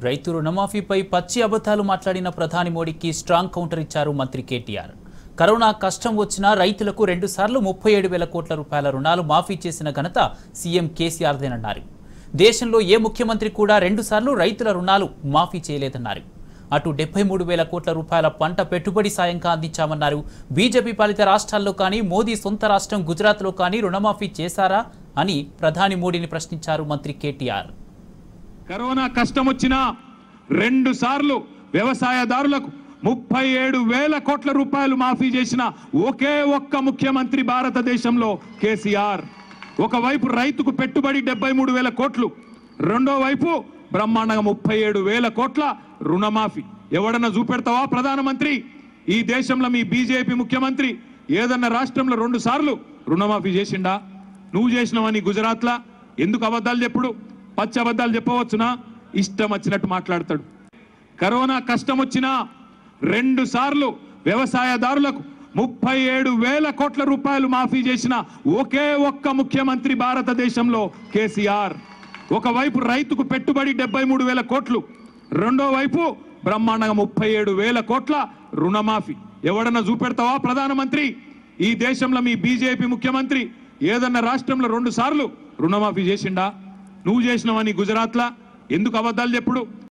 రైతు రుణమాఫీపై పచ్చి అబద్ధాలు మాట్లాడిన ప్రధాని మోడీకి స్ట్రాంగ్ కౌంటర్ ఇచ్చారు మంత్రి కేటీఆర్ కరోనా కష్టం వచ్చినా రైతులకు రెండుసార్లు ముప్పై ఏడు వేల కోట్ల రూపాయల రుణాలు మాఫీ చేసిన ఘనత సీఎం కేసీఆర్దేనన్నారు దేశంలో ఏ ముఖ్యమంత్రి కూడా రెండుసార్లు రైతుల రుణాలు మాఫీ చేయలేదన్నారు అటు డెబ్బై మూడు వేల కోట్ల రూపాయల పంట పెట్టుబడి సాయంగా అందించామన్నారు బీజేపీ పాలిత రాష్ట్రాల్లో కానీ మోదీ సొంత రాష్ట్రం గుజరాత్లో కానీ రుణమాఫీ చేశారా అని ప్రధాని మోడీని ప్రశ్నించారు మంత్రి కేటీఆర్ కరోనా కష్టం వచ్చినా రెండు సార్లు వ్యవసాయదారులకు ముప్పై ఏడు వేల కోట్ల రూపాయలు మాఫీ చేసిన ఒకే ఒక్క ముఖ్యమంత్రి భారతదేశంలో కేసీఆర్ ఒకవైపు రైతుకు పెట్టుబడి డెబ్బై మూడు వేల కోట్లు రెండో వైపు బ్రహ్మాండంగా ముప్పై ఏడు వేల కోట్ల రుణమాఫీ ఎవడన్నా చూపెడతావా ప్రధానమంత్రి ఈ దేశంలో మీ బీజేపీ ముఖ్యమంత్రి ఏదన్నా రాష్ట్రంలో రెండు సార్లు రుణమాఫీ చేసిండా నువ్వు చేసినావని గుజరాత్లా ఎందుకు అబద్ధాలు చెప్పుడు పచ్చి అబద్ధాలు చెప్పవచ్చునా ఇష్టం వచ్చినట్టు మాట్లాడతాడు కరోనా కష్టం వచ్చినా రెండు సార్లు వ్యవసాయదారులకు ముప్పై ఏడు వేల కోట్ల రూపాయలు మాఫీ చేసిన ఒకే ఒక్క ముఖ్యమంత్రి భారతదేశంలో కేసీఆర్ ఒకవైపు రైతుకు పెట్టుబడి డెబ్బై మూడు వేల కోట్లు రెండో వైపు బ్రహ్మాండంగా ముప్పై ఏడు వేల కోట్ల రుణమాఫీ ఎవడన్నా చూపెడతావా ప్రధానమంత్రి ఈ దేశంలో మీ బీజేపీ ముఖ్యమంత్రి ఏదన్నా రాష్ట్రంలో రెండు సార్లు రుణమాఫీ చేసిండా నువ్వు చేసినావని గుజరాత్లా ఎందుకు అబద్ధాలు చెప్పుడు